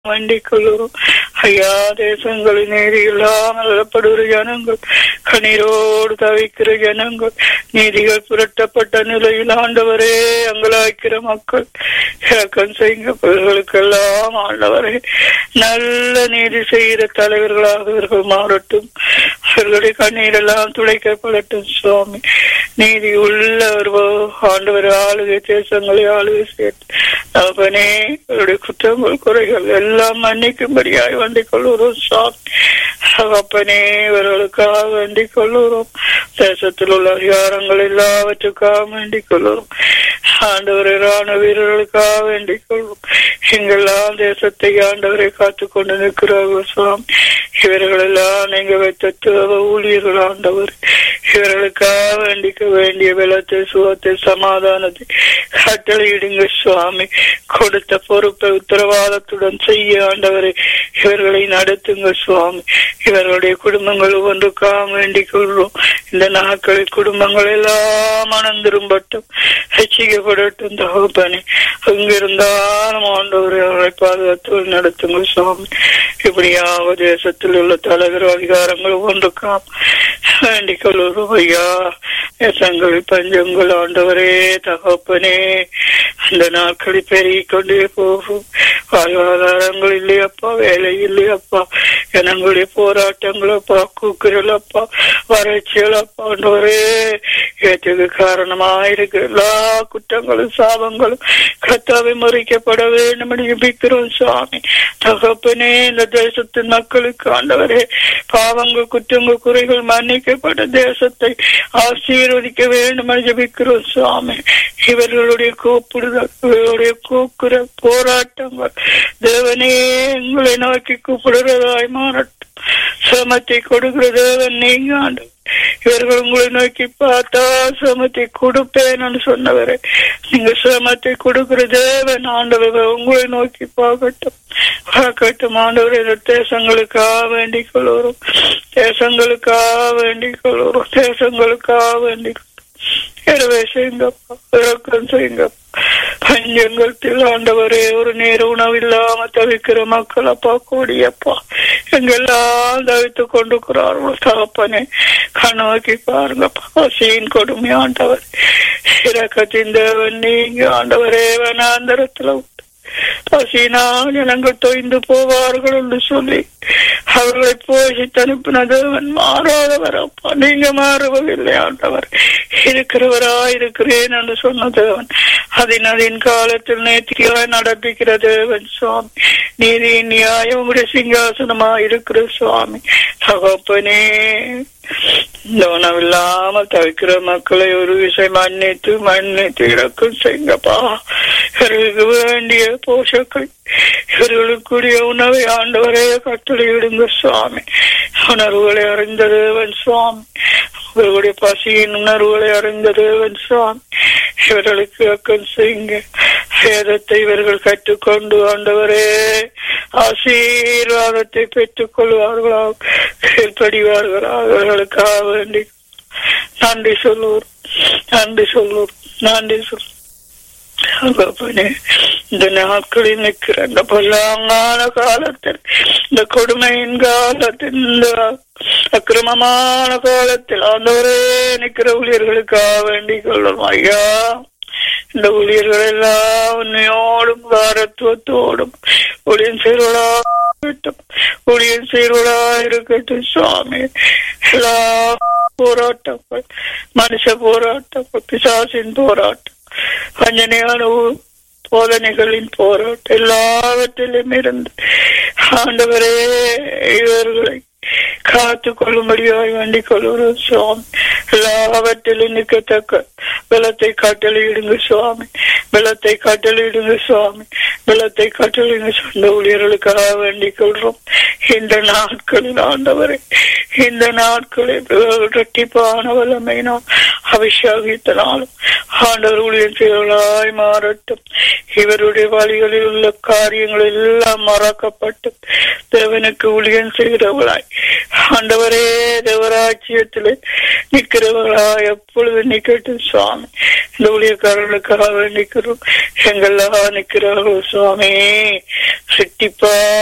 வேண்டிக் கொள்ளுறோம் ஐயா தேசங்களின் நீதி இல்லாமல் அழப்படுகிற ஜனங்கள் கண்ணீரோடு தவிக்கிற ஜனங்கள் நீதிகள் புரட்டப்பட்ட நிலையில் ஆண்டவரே அங்கலாய்க்கிற மக்கள் இறக்கம் செய்யுங்க இவர்களுக்கெல்லாம் ஆண்டவரே நல்ல நீதி செய்கிற தலைவர்களாக இவர்கள் மாறட்டும் அவர்களுடைய கண்ணீரெல்லாம் துளைக்கப்படட்டும் சுவாமி நீதி உள்ள ஒரு ஆண்டவர் ஆளுகை தேசங்களை ஆளுகை சேர்த்து அவனே அவருடைய குற்றங்கள் குறைகள் எல்லாம் மன்னிக்கும்படியாய் வேண்டிக் கொள்ளுறோம் சுவாமி அப்பனே இவர்களுக்காக வேண்டிக் கொள்ளுறோம் தேசத்தில் உள்ள அதிகாரங்கள் எல்லாவற்றுக்காக வேண்டிக் கொள்ளுறோம் ஆண்டவரை ராணுவ வீரர்களுக்காக வேண்டிக் கொள்வோம் எங்கெல்லாம் தேசத்தை ஆண்டவரை காத்து கொண்டு நிற்கிறார்கள் சுவாமி இவர்கள் எல்லாம் நீங்க வைத்த தேவ ஊழியர்கள் ஆண்டவர் இவர்களுக்காக வேண்டிக்க வேண்டிய வெள்ளத்தை சுகத்தை சமாதானத்தை கட்டளையிடுங்க சுவாமி கொடுத்த பொறுப்பை உத்தரவாதத்துடன் செய்ய ஆண்டவரை இவர்களை நடத்துங்க சுவாமி இவர்களுடைய குடும்பங்கள் ஒவ்வொன்றுக்காக வேண்டிக் கொள்வோம் இந்த நாட்களில் குடும்பங்கள் எல்லாம் அனந்திரும்பட்டும் ரசிக்கப்படட்டும் தகப்பனே அங்கிருந்தாலும் ஆண்டவரை அவரை பாதுகாத்து நடத்துங்க சுவாமி இப்படியாக தேசத்தில் உள்ள தலைவர் அதிகாரங்கள் ஒன்றுக்காம் வேண்டிக் கொள்வோம் ஐயா தேசங்கள் பஞ்சங்கள் ஆண்டவரே தகப்பனே அந்த நாட்களில் பெருகிக் கொண்டே போகும் வாழ்வாதாரங்கள் இல்லையப்பா வேலை இல்லையப்பா ஜனங்களுடைய போராட்டங்கள் அப்பா கூக்குரல் அப்பா வறட்சிகள் அப்பா ஆண்டவரே ஏற்றுக்கு காரணமாயிருக்கு எல்லா குற்றங்களும் சாபங்களும் கத்தாவை முறிக்கப்பட வேண்டும் என்று ஜெபிக்கிறோம் சுவாமி தகப்பனே இந்த தேசத்தின் மக்களுக்கு ஆண்டவரே பாவங்கள் குற்றங்கள் குறைகள் மன்னிக்கப்பட்ட தேசத்தை ஆசீர்வதிக்க வேண்டும் என்று ஜெபிக்கிறோம் சுவாமி இவர்களுடைய கூப்பிடுதல் இவர்களுடைய கூக்குற போராட்டங்கள் தேவனே எங்களை நோக்கி கூப்பிடுறதாய் மாறட்டும் சமத்தை கொடுக்கிற தேவன் நீங்க ஆண்டு இவர்கள் உங்களை நோக்கி பார்த்தா சமத்தை கொடுப்பேன் சொன்னவரே நீங்க சமத்தை கொடுக்கிற தேவன் ஆண்டவர் உங்களை நோக்கி பார்க்கட்டும் பார்க்கட்டும் ஆண்டவர் இந்த தேசங்களுக்காக வேண்டிக் கொள்வோம் தேசங்களுக்காக வேண்டிக் கொள்வோம் தேசங்களுக்காக வேண்டிக் எனவே செய்யுங்கப்பா இறக்கம் செய்யுங்கப்பா பஞ்சங்கள் ஆண்டவரே ஒரு நேர உணவு இல்லாம தவிக்கிற மக்கள் அப்பா கூடியப்பா எங்கெல்லாம் தவித்து கொண்டிருக்கிறார்களோ தகப்பனே கண்ணோக்கி பாருங்க பசியின் கொடுமை ஆண்டவர் இறக்கத்தின் தேவன் நீங்க ஆண்டவரே வனாந்தரத்துல பசினால் ஜனங்கள் தொய்ந்து போவார்கள் என்று சொல்லி அவர்களை போஷித்து அனுப்பின தேவன் மாறாதவர் அப்பா நீங்க மாறுவதில்லை ஆண்டவர் இருக்கிறவரா இருக்கிறேன் என்று சொன்ன தேவன் அதன் அதன் காலத்தில் நேர்த்தியாய் நடப்பிக்கிற தேவன் சுவாமி நீதியின் நியாயம் உங்களுடைய சிங்காசனமா இருக்கிற சுவாமி தகப்பனே இல்லாமல் தவிக்கிற மக்களை ஒரு விஷயம் மன்னித்து மன்னித்து இறக்கம் செய்யுங்கப்பா இவர்களுக்கு வேண்டிய போஷக்கள் இவர்களுக்குரிய உணவை ஆண்டவரே கட்டளையிடுங்க சுவாமி உணர்வுகளை அறிந்த தேவன் சுவாமி இவர்களுடைய பசியின் உணர்வுகளை அறிந்த தேவன் சுவாமி இவர்களுக்கு அக்கம் செய்யுங்க வேதத்தை இவர்கள் கற்றுக்கொண்டு ஆண்டவரே ஆசீர்வாதத்தை பெற்றுக் கொள்வார்களா கீழ்படிவார்களா அவர்களுக்காக வேண்டி நன்றி சொல்லுவோம் நன்றி சொல்லுவோம் நன்றி சொல்லுவோம் இந்த நாட்களில் நிற்கிற இந்த பொல்லாங்கான காலத்தில் இந்த கொடுமையின் காலத்தில் இந்த அக்கிரமமான காலத்தில் ஆண்டவரே நிற்கிற ஊழியர்களுக்காக வேண்டிக் கொள்ளும் ஐயா இந்த ஊழியர்கள் எல்லாம் உன்னையோடும் பாரத்துவத்தோடும் ஊழியன் செய்வளா ஊழியன் செய்வளா இருக்கட்டும் சுவாமி எல்லா போராட்டங்கள் மனுஷ போராட்டங்கள் பிசாசின் போராட்டம் வஞ்சனையான போதனைகளின் போராட்டம் எல்லாவற்றிலும் இருந்து ஆண்டவரே இவர்களை காத்து கொள்ளும்படியாய் வேண்டிக் கொள்கிறோம் சுவாமி எல்லாவற்றிலும் நிற்கத்தக்க பலத்தை கட்டளையிடுங்க சுவாமி பலத்தை கட்டளையிடுங்க சுவாமி பலத்தை கட்டளையிடுங்க சொந்த ஊழியர்களுக்காக வேண்டிக் கொள்றோம் இந்த நாட்களில் ஆண்டவரை இந்த நாட்களில் இரட்டிப்பான வல்லமையினால் அபிஷேகித்தனாலும் ஆண்டவர் ஊழியர் செயலாய் மாறட்டும் இவருடைய வழிகளில் உள்ள காரியங்கள் எல்லாம் மறக்கப்பட்டு தேவனுக்கு ஊழியம் செய்கிறவளாய் ஆண்டவரே தேவராட்சியத்திலே நிற்கிறவர்களாய் எப்பொழுது நிக்கட்டும் சுவாமி இந்த ஊழியக்காரர்களுக்காக நிற்கிறோம் எங்கெல்லாம் நிற்கிறார்கள் சுவாமி சிட்டிப்பா